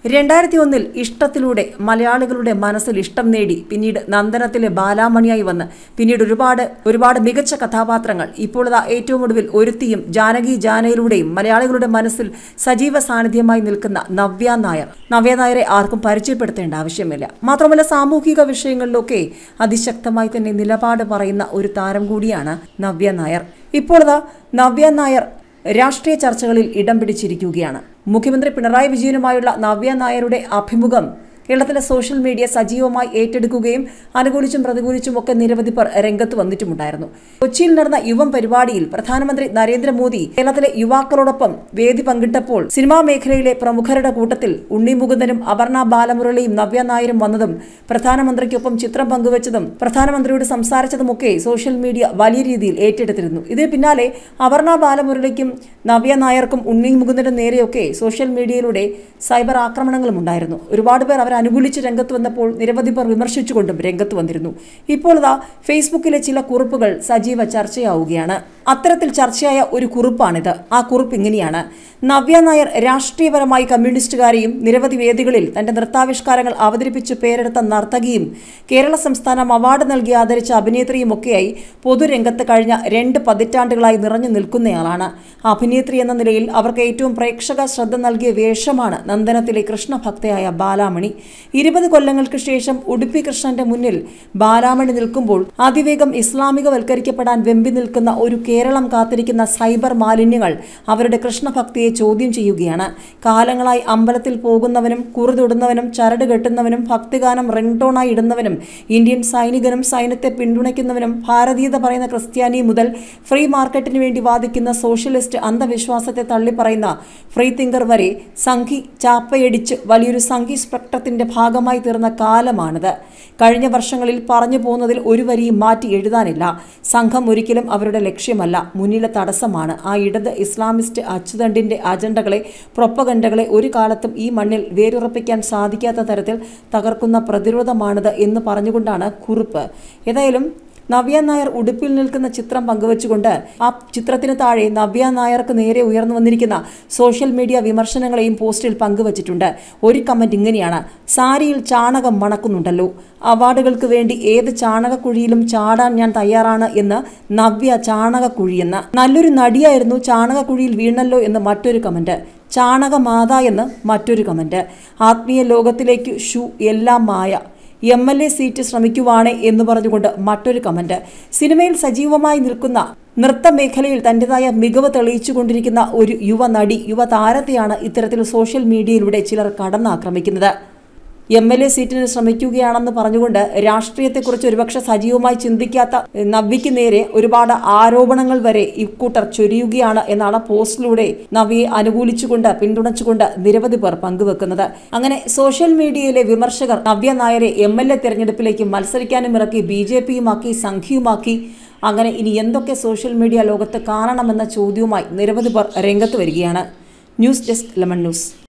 രണ്ടായിരത്തി ഒന്നിൽ ഇഷ്ടത്തിലൂടെ മലയാളികളുടെ മനസ്സിൽ ഇഷ്ടം നേടി പിന്നീട് നന്ദനത്തിലെ ബാലാമണിയായി വന്ന് പിന്നീട് ഒരുപാട് ഒരുപാട് മികച്ച കഥാപാത്രങ്ങൾ ഇപ്പോൾ ഇതാ ഏറ്റവും ഒടുവിൽ ഒരുത്തിയും ജാനകി ജാനയിലൂടെയും മലയാളികളുടെ മനസ്സിൽ സജീവ സാന്നിധ്യമായി നിൽക്കുന്ന നവ്യ നായർ നവ്യ നായരെ ആർക്കും പരിചയപ്പെടുത്തേണ്ട ആവശ്യമില്ല മാത്രമല്ല സാമൂഹിക വിഷയങ്ങളിലൊക്കെ അതിശക്തമായി തന്നെ നിലപാട് പറയുന്ന ഒരു താരം കൂടിയാണ് നവ്യ നായർ ഇപ്പോൾ ഇതാ നവ്യ നായർ രാഷ്ട്രീയ ചർച്ചകളിൽ ഇടം പിടിച്ചിരിക്കുകയാണ് മുഖ്യമന്ത്രി പിണറായി വിജയനുമായുള്ള നവ്യ നായരുടെ അഭിമുഖം കേരളത്തിലെ സോഷ്യൽ മീഡിയ സജീവമായി ഏറ്റെടുക്കുകയും അനുകൂലിച്ചും പ്രതികൂലിച്ചും ഒക്കെ നിരവധി പേർ രംഗത്ത് വന്നിട്ടുമുണ്ടായിരുന്നു കൊച്ചിയിൽ നടന്ന യുവം പരിപാടിയിൽ പ്രധാനമന്ത്രി നരേന്ദ്രമോദി കേരളത്തിലെ യുവാക്കളോടൊപ്പം വേദി പങ്കിട്ടപ്പോൾ സിനിമാ മേഖലയിലെ പ്രമുഖരുടെ കൂട്ടത്തിൽ ഉണ്ണി മുകുന്ദനും അപർണ ബാലമുരളിയും നവ്യ നായരും വന്നതും പ്രധാനമന്ത്രിക്കൊപ്പം ചിത്രം പങ്കുവച്ചതും പ്രധാനമന്ത്രിയോട് സംസാരിച്ചതുമൊക്കെ സോഷ്യൽ മീഡിയ വലിയ രീതിയിൽ ഏറ്റെടുത്തിരുന്നു ഇതിന് പിന്നാലെ അപർണ ബാലമുരളിക്കും നവ്യ നായർക്കും ഉണ്ണി മുകുന്ദനും നേരെയൊക്കെ സോഷ്യൽ മീഡിയയിലൂടെ സൈബർ ആക്രമണങ്ങളും ഉണ്ടായിരുന്നു ഒരുപാട് പേർ അവരെ അനുകൂലിച്ച് രംഗത്ത് വന്നപ്പോൾ നിരവധി പേർ വിമർശിച്ചുകൊണ്ടും രംഗത്ത് വന്നിരുന്നു ഇപ്പോൾ ഇതാ ഫേസ്ബുക്കിലെ ചില കുറിപ്പുകൾ സജീവ ചർച്ചയാവുകയാണ് അത്തരത്തിൽ ചർച്ചയായ ഒരു കുറിപ്പാണിത് ആ കുറിപ്പ് ഇങ്ങനെയാണ് നവ്യ നായർ രാഷ്ട്രീയപരമായി കമ്മ്യൂണിസ്റ്റുകാരെയും നിരവധി വേദികളിൽ തന്റെ നൃത്താവിഷ്കാരങ്ങൾ അവതരിപ്പിച്ച് പേരെടുത്ത നർത്തകിയും കേരള സംസ്ഥാനം അവാർഡ് നൽകി ആദരിച്ച അഭിനേത്രിയും ഒക്കെയായി പൊതുരംഗത്ത് കഴിഞ്ഞ രണ്ട് പതിറ്റാണ്ടുകളായി നിറഞ്ഞു നിൽക്കുന്നയാളാണ് അഭിനേത്രി എന്ന നിലയിൽ അവർക്ക് ഏറ്റവും പ്രേക്ഷക ശ്രദ്ധ നൽകിയ വേഷമാണ് നന്ദനത്തിലെ കൃഷ്ണഭക്തയായ ബാലാമണി ഇരുപത് കൊല്ലങ്ങൾക്ക് ശേഷം ഉടുപ്പി കൃഷ്ണന്റെ മുന്നിൽ ബാലാമണി നിൽക്കുമ്പോൾ അതിവേഗം ഇസ്ലാമികവൽക്കരിക്കപ്പെടാൻ വെമ്പി നിൽക്കുന്ന ഒരു കേരളം കാത്തിരിക്കുന്ന സൈബർ മാലിന്യങ്ങൾ അവരുടെ കൃഷ്ണഭക്തിയെ ചോദ്യം ചെയ്യുകയാണ് കാലങ്ങളായി അമ്പലത്തിൽ പോകുന്നവനും കുറുതൊടുന്നവനും ചരട് കെട്ടുന്നവനും ഭക്തിഗാനം റിംഗ്ടോണായി ഇടുന്നവനും ഇന്ത്യൻ സൈനികനും സൈന്യത്തെ പിന്തുണയ്ക്കുന്നവനും ഭാരതീയത പറയുന്ന ക്രിസ്ത്യാനി മുതൽ ഫ്രീ മാർക്കറ്റിന് വേണ്ടി വാദിക്കുന്ന സോഷ്യലിസ്റ്റ് അന്ധവിശ്വാസത്തെ തള്ളിപ്പറയുന്ന ഫ്രീ തിങ്കർ വരെ സംഘി ചാപ്പയടിച്ച് വലിയൊരു സംഘി സ്പെക്ട്രത്തിന്റെ ഭാഗമായി തീർന്ന കാലമാണിത് കഴിഞ്ഞ വർഷങ്ങളിൽ പറഞ്ഞു പോകുന്നതിൽ ഒരു വരിയും മാറ്റി എഴുതാനില്ല സംഘം ഒരിക്കലും അവരുടെ ലക്ഷ്യമല്ല മുന്നിലെ തടസ്സമാണ് ആ ഇടത് ഇസ്ലാമിസ്റ്റ് അച്ചുതണ്ടിന്റെ അജണ്ടകളെ പ്രൊപ്പഗണ്ടകളെ ഒരു കാലത്തും ഈ മണ്ണിൽ വേരുറപ്പിക്കാൻ സാധിക്കാത്ത തരത്തിൽ തകർക്കുന്ന പ്രതിരോധമാണിത് എന്ന് പറഞ്ഞുകൊണ്ടാണ് കുറിപ്പ് ഏതായാലും നവ്യ നായർ ഉടുപ്പിൽ നിൽക്കുന്ന ചിത്രം പങ്കുവച്ചുകൊണ്ട് ആ ചിത്രത്തിന് താഴെ നവ്യ നായർക്ക് നേരെ ഉയർന്നു വന്നിരിക്കുന്ന സോഷ്യൽ മീഡിയ വിമർശനങ്ങളെയും പോസ്റ്റിൽ പങ്കുവച്ചിട്ടുണ്ട് ഒരു കമന്റ് ഇങ്ങനെയാണ് സാരിയിൽ ചാണകം മണക്കുന്നുണ്ടല്ലോ അവാർഡുകൾക്ക് വേണ്ടി ഏത് ചാണകക്കുഴിയിലും ചാടാൻ ഞാൻ തയ്യാറാണ് എന്ന് നവ്യ ചാണകക്കുഴിയെന്ന് നല്ലൊരു നടിയായിരുന്നു ചാണകക്കുഴിയിൽ വീണല്ലോ എന്ന് മറ്റൊരു കമന്റ് ചാണകമാത എന്ന് മറ്റൊരു കമന്റ് ആത്മീയ ലോകത്തിലേക്ക് ഷു എല്ലാം മായ എം എൽ എ സീറ്റ് ശ്രമിക്കുവാണേ എന്ന് പറഞ്ഞുകൊണ്ട് മറ്റൊരു കമന്റ് സിനിമയിൽ സജീവമായി നിൽക്കുന്ന നൃത്ത മേഖലയിൽ തൻ്റെതായ മികവ് തെളിയിച്ചുകൊണ്ടിരിക്കുന്ന ഒരു യുവ നടി യുവ താരത്തെയാണ് ഇത്തരത്തിൽ സോഷ്യൽ മീഡിയയിലൂടെ ചിലർ കടന്നാക്രമിക്കുന്നത് എം എൽ എ സീറ്റിന് ശ്രമിക്കുകയാണെന്ന് പറഞ്ഞുകൊണ്ട് രാഷ്ട്രീയത്തെക്കുറിച്ച് ഒരുപക്ഷെ സജീവമായി ചിന്തിക്കാത്ത നവ്യയ്ക്ക് നേരെ ഒരുപാട് ആരോപണങ്ങൾ വരെ ഇക്കൂട്ടർ ചൊരിയുകയാണ് എന്നാണ് പോസ്റ്റിലൂടെ നവ്യയെ അനുകൂലിച്ചുകൊണ്ട് പിന്തുണച്ചുകൊണ്ട് നിരവധി പേർ പങ്കുവെക്കുന്നത് അങ്ങനെ സോഷ്യൽ മീഡിയയിലെ വിമർശകർ നവ്യ നായരെ എം എൽ എ തെരഞ്ഞെടുപ്പിലേക്ക് മത്സരിക്കാനും ഇറക്കി ബി ജെ പിയുമാക്കി സംഘിയുമാക്കി അങ്ങനെ ഇനി എന്തൊക്കെ സോഷ്യൽ മീഡിയ ലോകത്ത് കാണണമെന്ന ചോദ്യവുമായി നിരവധി പേർ രംഗത്ത് വരികയാണ് ന്യൂസ് ഡെസ്ക് ലെമൺ ന്യൂസ്